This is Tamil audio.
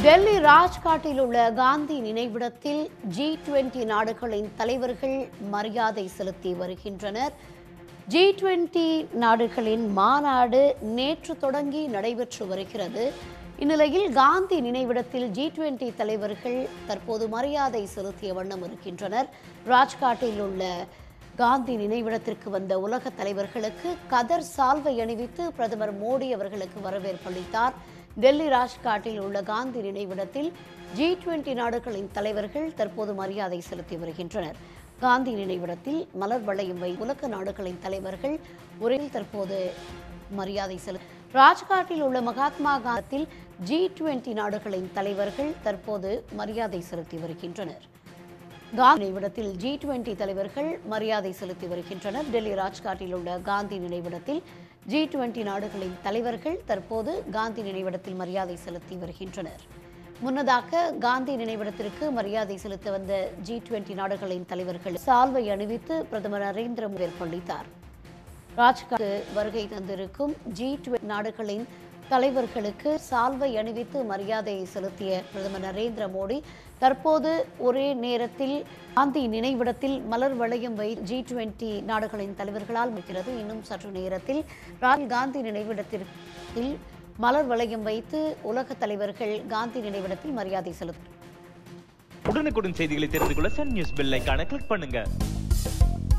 டெல்லி ராஜ்காட்டில் உள்ள காந்தி நினைவிடத்தில் ஜி டுவெண்டி நாடுகளின் தலைவர்கள் மரியாதை செலுத்தி வருகின்றனர் ஜி டுவெண்டி நாடுகளின் மாநாடு நேற்று தொடங்கி நடைபெற்று வருகிறது இந்நிலையில் காந்தி நினைவிடத்தில் ஜி டுவெண்டி தலைவர்கள் தற்போது மரியாதை செலுத்திய வண்ணம் இருக்கின்றனர் ராஜ்காட்டில் உள்ள காந்தி நினைவிடத்திற்கு வந்த உலக தலைவர்களுக்கு கதர் சால்வை அணிவித்து பிரதமர் மோடி அவர்களுக்கு வரவேற்பு அளித்தார் டெல்லி ராஜ்காட்டில் உள்ள காந்தி நினைவிடத்தில் ஜி டுவெண்டி நாடுகளின் தலைவர்கள் தற்போது மரியாதை செலுத்தி வருகின்றனர் காந்தி நினைவிடத்தில் மலர் வளையம் வை உலக நாடுகளின் தலைவர்கள் உரையில் தற்போது மரியாதை செலு ராஜ்காட்டில் உள்ள மகாத்மா காந்தியில் ஜி டுவெண்டி நாடுகளின் தலைவர்கள் தற்போது மரியாதை செலுத்தி வருகின்றனர் காந்தி நினைவிடத்தில் ஜி டுவெண்டி தலைவர்கள் மரியாதை செலுத்தி வருகின்றனர் டெல்லி ராஜ்காட்டில் உள்ள காந்தி நினைவிடத்தில் ஜி டுவெண்டி நாடுகளின் தலைவர்கள் தற்போது காந்தி நினைவிடத்தில் மரியாதை செலுத்தி வருகின்றனர் முன்னதாக காந்தி நினைவிடத்திற்கு மரியாதை செலுத்த வந்த ஜி டுவெண்டி நாடுகளின் தலைவர்கள் சால்வை அணிவித்து பிரதமர் நரேந்திர மோடி ஏற்பளித்தார் ராஜ்காட்டு வருகை தந்திருக்கும் ஜி டுவெண்டி நாடுகளின் தலைவர்களுக்கு சால்வை அணிவித்து மரியாதை செலுத்திய பிரதமர் நரேந்திர மோடி தற்போது ஒரே நேரத்தில் காந்தி நினைவிடத்தில் மலர் வளையம் வை ஜி டுவெண்டி நாடுகளின் தலைவர்களால் வைக்கிறது இன்னும் சற்று நேரத்தில் ராஜீவ் காந்தி நினைவிடத்தில் மலர் வளையம் வைத்து உலக தலைவர்கள் காந்தி நினைவிடத்தில் மரியாதை செலுத்தும் உடனுக்குடன் செய்திகளை தெரிந்து கொள்ள சன் நியூஸ் பெல் ஐகானை கிளிக் பண்ணுங்க